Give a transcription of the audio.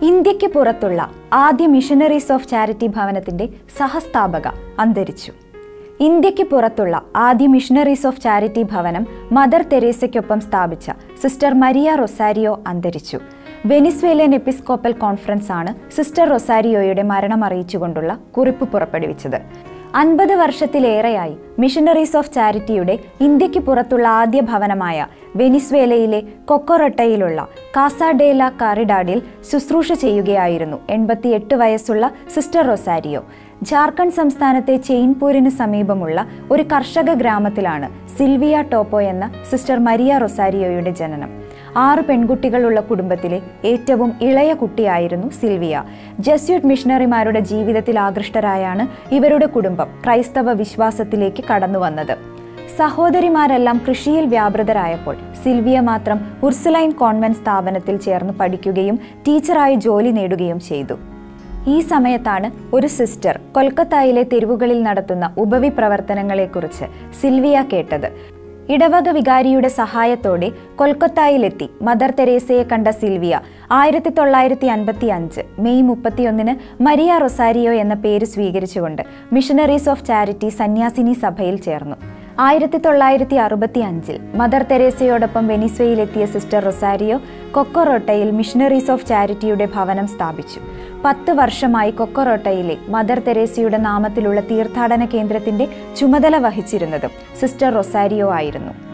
ഇന്ത്യക്ക് പുറത്തുള്ള ആദ്യ മിഷനറീസ് ഓഫ് ചാരിറ്റി ഭവനത്തിന്റെ സഹസ്ഥാപക അന്തരിച്ചു ഇന്ത്യക്ക് പുറത്തുള്ള ആദ്യ മിഷനറീസ് ഓഫ് ചാരിറ്റി ഭവനം മദർ തെരേസയ്ക്കൊപ്പം സ്ഥാപിച്ച സിസ്റ്റർ മരിയ റൊസാരിയോ അന്തരിച്ചു വെനിസ്വേലിയൻ എപ്പിസ്കോപ്പൽ കോൺഫറൻസ് ആണ് സിസ്റ്റർ റൊസാരിയോയുടെ മരണം അറിയിച്ചുകൊണ്ടുള്ള കുറിപ്പ് പുറപ്പെടുവിച്ചത് അൻപത് വർഷത്തിലേറെയായി മിഷനറീസ് ഓഫ് ചാരിറ്റിയുടെ ഇന്ത്യക്ക് പുറത്തുള്ള ആദ്യ ഭവനമായ വെനിസ്വേലയിലെ കൊക്കൊറട്ടയിലുള്ള കാസാഡേല കാറിഡാഡിൽ ശുശ്രൂഷ ചെയ്യുകയായിരുന്നു എൺപത്തിയെട്ട് വയസ്സുള്ള സിസ്റ്റർ റൊസാരിയോ ജാർഖണ്ഡ് സംസ്ഥാനത്തെ ചെയിൻപൂരിന് സമീപമുള്ള ഒരു കർഷക ഗ്രാമത്തിലാണ് സിൽവിയ ടോപ്പോ എന്ന സിസ്റ്റർ മരിയ റൊസാരിയോയുടെ ജനനം ആറ് പെൺകുട്ടികളുള്ള കുടുംബത്തിലെ ഏറ്റവും ഇളയ കുട്ടിയായിരുന്നു സിൽവിയ ജസ്യൂട്ട് മിഷണറിമാരുടെ ജീവിതത്തിൽ ആകൃഷ്ടരായാണ് ഇവരുടെ കുടുംബം ക്രൈസ്തവ വിശ്വാസത്തിലേക്ക് കടന്നു വന്നത് സഹോദരിമാരെല്ലാം കൃഷിയിൽ വ്യാപൃതരായപ്പോൾ സിൽവിയ മാത്രം ഉർസുലൈൻ കോൺവെന്റ് സ്ഥാപനത്തിൽ ചേർന്ന് പഠിക്കുകയും ടീച്ചറായി ജോലി നേടുകയും ചെയ്തു ഈ സമയത്താണ് ഒരു സിസ്റ്റർ കൊൽക്കത്തയിലെ തെരുവുകളിൽ നടത്തുന്ന ഉപവി പ്രവർത്തനങ്ങളെക്കുറിച്ച് സിൽവിയ കേട്ടത് ഇടവക വികാരിയുടെ സഹായത്തോടെ കൊൽക്കത്തയിലെത്തി മദർ തെരേസയെ കണ്ട സിൽവിയ ആയിരത്തി തൊള്ളായിരത്തി അൻപത്തി അഞ്ച് മെയ് മുപ്പത്തിയൊന്നിന് മരിയ റൊസാരിയോ എന്ന പേര് സ്വീകരിച്ചുകൊണ്ട് മിഷനറീസ് ഓഫ് ചാരിറ്റി സന്യാസിനി സഭയിൽ ചേർന്നു ആയിരത്തി തൊള്ളായിരത്തി അറുപത്തി അഞ്ചിൽ മദർ തെരേസയോടൊപ്പം വെനിസ്വയിലെത്തിയ സിസ്റ്റർ റൊസാരിയോ കൊക്കോറോട്ടയിൽ മിഷനറീസ് ഓഫ് ചാരിറ്റിയുടെ ഭവനം സ്ഥാപിച്ചു പത്ത് വർഷമായി കൊക്കോറോട്ടയിലെ മദർ തെരേസയുടെ നാമത്തിലുള്ള തീർത്ഥാടന കേന്ദ്രത്തിന്റെ ചുമതല വഹിച്ചിരുന്നതും സിസ്റ്റർ റൊസാരിയോ ആയിരുന്നു